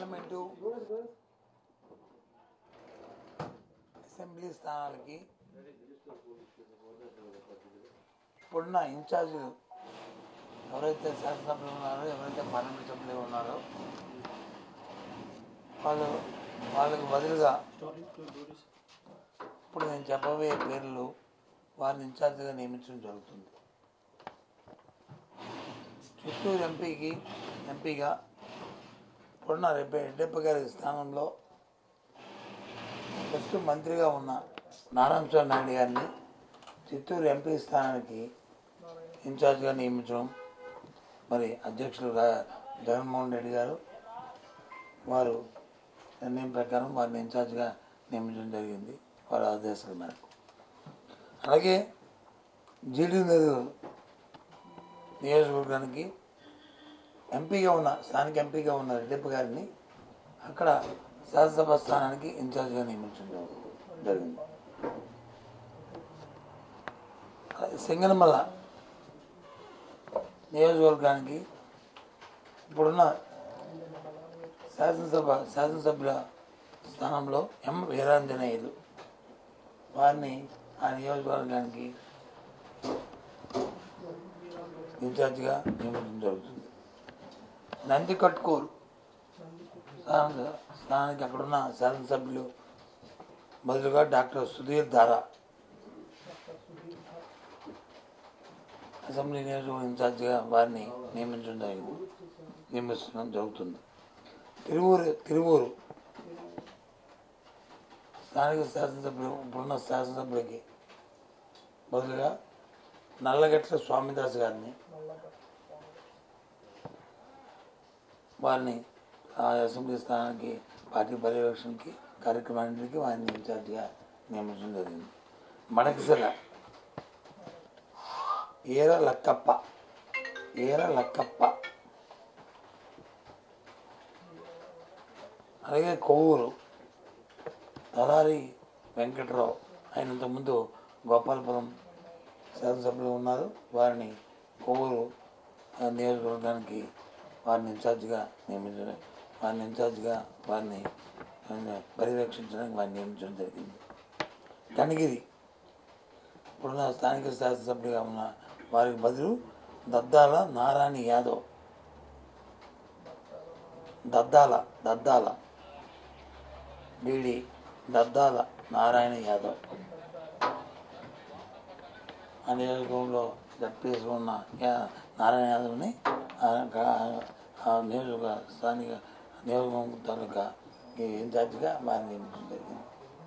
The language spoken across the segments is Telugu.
పార్లమెంటు అసెంబ్లీ స్థానాలకి ఇప్పుడున్న ఇన్ఛార్జీలు ఎవరైతే శాసనసభ్యులు ఉన్నారో ఎవరైతే పార్లమెంట్ సభ్యులు ఉన్నారో వాళ్ళు వాళ్ళకి బదులుగా ఇప్పుడు నేను చెప్పబోయే పేర్లు వారిని ఇన్ఛార్జిగా నియమించడం జరుగుతుంది చిత్తూరు ఎంపీకి ఎంపీగా ఇప్పుడున్న రెడ్డి రెడ్డప్ప గారి స్థానంలో ఫస్ట్ మంత్రిగా ఉన్న నారాయణ స్వామి నాయుడు గారిని చిత్తూరు ఎంపీ స్థానానికి ఇన్ఛార్జ్గా నియమించడం మరి అధ్యక్షులు రా- జగన్మోహన్ రెడ్డి గారు వారు నిర్ణయం ప్రకారం వారిని ఇన్ఛార్జ్గా నియమించడం జరిగింది వారి ఆదేశాల మేరకు అలాగే జీడీ నెల్లూరు నియోజకవర్గానికి ఎంపీగా ఉన్న స్థానిక ఎంపీగా ఉన్న రెడ్డిప్ప గారిని అక్కడ శాసనసభ స్థానానికి ఇన్ఛార్జ్గా నియమించడం జరిగింది అలాగే సింగనమల్ల నియోజకవర్గానికి ఇప్పుడున్న శాసనసభ శాసనసభ్యుల స్థానంలో ఎం వీరాంజనేయులు వారిని ఆ నియోజకవర్గానికి ఇన్ఛార్జిగా నియమించడం జరుగుతుంది నందికట్కూరు స్థాన స్థానానికి అక్కడున్న శాసనసభ్యులు బదులుగా డాక్టర్ సుధీర్ ధారా అసెంబ్లీ నియోజకవర్గం ఇన్ఛార్జిగా వారిని నియమించడం జరిగింది నియమించడం జరుగుతుంది తిరువూరు తిరువూరు స్థానిక శాసనసభ్యులు ఇప్పుడున్న శాసనసభ్యులకి బదులుగా నల్లగట్ల స్వామిదాస్ గారిని వారిని ఆ అసెంబ్లీ స్థానానికి పార్టీ పర్యవేక్షణకి కార్యక్రమానికి వారిని ఇన్ఛార్జిగా నియమించడం జరిగింది మడకసిర ఏర లక్కప్ప ఏర లక్కప్ప అలాగే కొవ్వూరు తలారి వెంకట్రావు ఆయన ఇంతకుముందు గోపాలపురం శాసనసభ్యులు ఉన్నారు వారిని కొవ్వూరు ఆ, నియోజకవర్గానికి వారిని ఇన్ఛార్జిగా నియమించడం వారిని ఇన్ఛార్జిగా వారిని ఆ, పర్యవేక్షించడానికి వారిని నియమించడం జరిగింది కనిగిరి ఇప్పుడున్న స్థానిక శాసనసభ్యుడిగా ఉన్న వారికి బదులు దద్దాల నారాయణ యాదవ్ దద్దాల దద్దాల బీడి దద్దాల నారాయణ యాదవ్ ఆ నియోజకవర్గంలో జడ్పీఎస్ ఉన్న యా- నారాయణ యాదవ్ని ఆ కా- ఆ నియోజక స్థానిక నియోజకవర్గం తాలూకా ఈ ఇన్ఛార్జిగా వారిని నియమించడం జరిగింది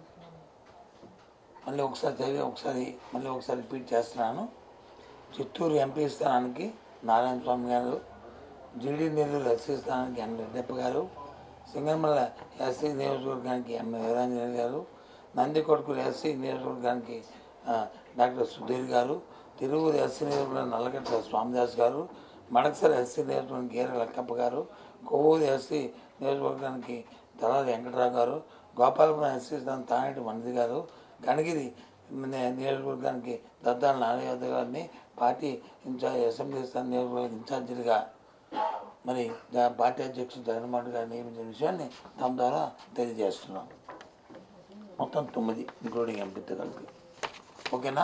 మళ్ళీ ఒకసారి చదివి ఒకసారి మళ్ళీ ఒకసారి రిపీట్ చేస్తున్నాను చిత్తూరు ఎంపీ స్థానానికి నారాయణ స్వామి గారు జీడీ నెల్లూరు ఎస్సీ స్థానానికి ఎం రెడ్డప్ప గారు సింగనమల్ల ఎస్సీ నియోజకవర్గానికి ఎం వీరాంజనేయులు గారు నందికొట్కూరు ఎస్సీ నియోజకవర్గానికి ఆ, డాక్టర్ సుధీర్ గారు తిరువురు ఎస్సీ నియోజకవర్గం నల్లగట్ల స్వామిదాస్ గారు మడకసర ఎస్సీ నియోజకవర్గానికి గేర లక్కప్ప గారు కొవ్వూరు ఎస్సీ నియోజకవర్గానికి దళారి వెంకటరావు గారు గోపాలపురం ఎస్సీ స్థానం తానేటి మనిది గారు కనగిరి ని- నియోజకవర్గానికి దద్దాల నాగయాదవ్ గారిని పార్టీ ఇన్ఛార్జ్ అసెంబ్లీ స్థాన నియోజకవర్గ ఇన్ఛార్జీలుగా మరి జా- పార్టీ అధ్యక్షుడు జగన్మోహన్ గారు నియమించిన విషయాన్ని తమ ద్వారా తెలియజేస్తున్నాం మొత్తం తొమ్మిది ఇంక్లూడింగ్ ఎంపీతో కలిపి ఓకేనా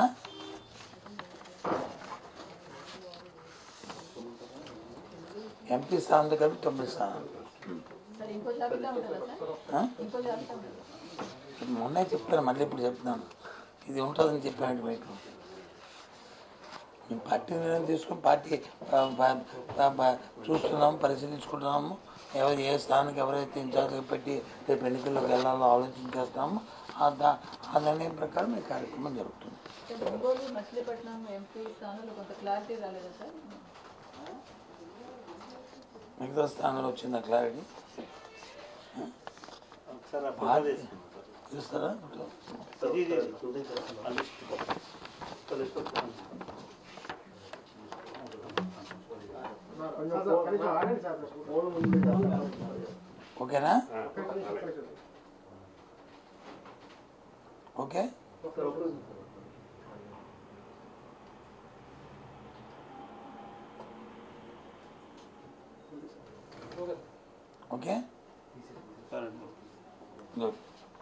ఎంపీ స్థానంతో కలిపి తొమ్మిది స్థానాలు సార్ ఇంకో జాబితా ఉంటుందా సార్ ఆ? ఇంకో జాబితా ఉంటుందా మొన్నే చెప్తాను మళ్ళీ ఇప్పుడు చెప్తున్నాను ఇది ఉంటుందని చెప్పాను మీకు మేము పార్టీ నిర్ణయం తీసుకుని పార్టీ ఆ, ప- ప- ప- చూస్తున్నాము పరిశీలించుకుంటున్నాము ఎవరు ఏ స్థానానికి ఎవరైతే ఇన్ఛార్జ్గా పెట్టి రేపు ఎన్నికల్లోకి వెళ్ళాలో ఆలోచన చేస్తామో ఆ దా- ఆ నిర్ణయం ప్రకారం ఈ కార్యక్రమం జరుగుతుంది సార్ ఒంగోలు మచిలీపట్నం ఎంపీ స్థానంలో కొంత క్లారిటీ రాలేదా సార్ మిగతా స్థానంలో వచ్చిందా క్లారిటీ ఒకసారి ఆ ఫోటో పార్టీ తీసుకోండి సార్. చూస్తారా ఇది ఇది ఆ లిస్ట్ ఆ లిస్ట్ ఒకసారి. ఓకేనా ఓకే ఓకే గుడ్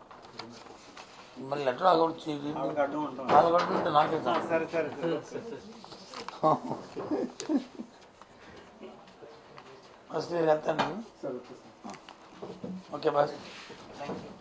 మళ్ళీ లెటర్ ఆగొచ్చి వాళ్ళకి అడ్డం ఉంటాం వాళ్ళు కట్టుకుంటే నాకే చాలు. సరే సరే సరే ఫస్ట్ నేను వెళ్తాను సరే ఓకే బాస్ థ్యాంక్ యూ